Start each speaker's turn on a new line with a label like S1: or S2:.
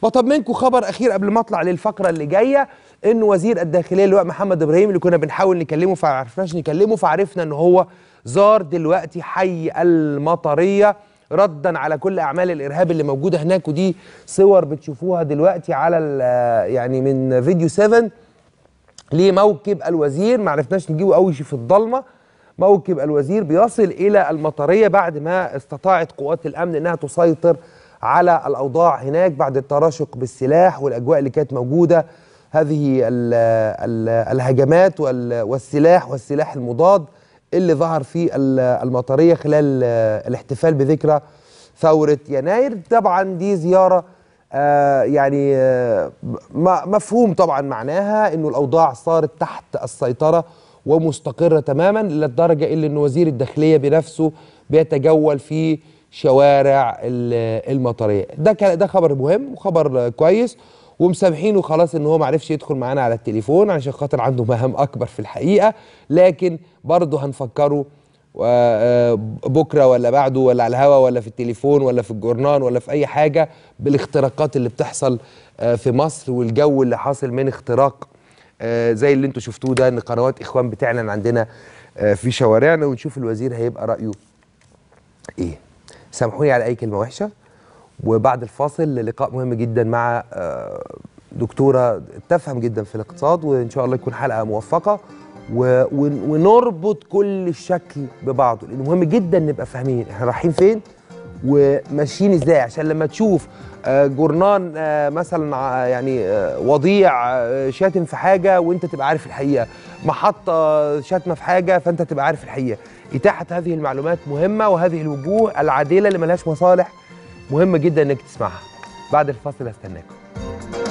S1: بطمنكم خبر اخير قبل ما اطلع للفقره اللي جايه ان وزير الداخليه اللواء محمد ابراهيم اللي كنا بنحاول نكلمه فعرفناش نكلمه فعرفنا ان هو زار دلوقتي حي المطريه ردا على كل اعمال الارهاب اللي موجوده هناك ودي صور بتشوفوها دلوقتي على ال- يعني من فيديو 7 لموكب الوزير ما عرفناش نجيبه قوي في الضلمه موكب الوزير بيصل الى المطريه بعد ما استطاعت قوات الامن انها تسيطر على الاوضاع هناك بعد التراشق بالسلاح والاجواء اللي كانت موجوده هذه ال ال الهجمات وال- والسلاح والسلاح المضاد اللي ظهر في ال- المطريه خلال آه، الاحتفال بذكرى ثوره يناير طبعا دي زياره آه يعني آه م- مفهوم طبعا معناها انه الاوضاع صارت تحت السيطره ومستقره تماما للدرجه اللي ان وزير الداخليه بنفسه بيتجول في شوارع ال- المطريه ده كان ده خبر مهم وخبر آه، كويس ومسامحينه خلاص ان هو معرفش يدخل معانا على التليفون عشان خاطر عنده مهام اكبر في الحقيقه لكن برضه هنفكره و- آه، بكره ولا بعده ولا على الهوا ولا في التليفون ولا في الجورنان ولا في اي حاجه بالاختراقات اللي بتحصل آه، في مصر والجو اللي حاصل من اختراق آه، زي اللي انتوا شفتوه ده ان قنوات اخوان بتعلن عندنا آه، في شوارعنا ونشوف الوزير هيبقى رايه ايه سامحوني على اي كلمه وحشه وبعد الفاصل لقاء مهم جدا مع آه، دكتوره تفهم جدا في الاقتصاد وان شاء الله يكون حلقه موفقه و- ون- ونربط كل الشكل ببعضه لانه مهم جدا نبقى فاهمين احنا رايحين فين وماشيين ازاي عشان لما تشوف آه، جورنان آه، مثلا ع- يعني آه، وضيع آه، شاتم في حاجه وانت تبقى عارف الحقيقه محطه شاتمه في حاجه فانت تبقى عارف الحقيقه اتاحه هذه المعلومات مهمه وهذه الوجوه العادله اللي ملهاش مصالح مهم جدا انك تسمعها بعد الفاصل استناكم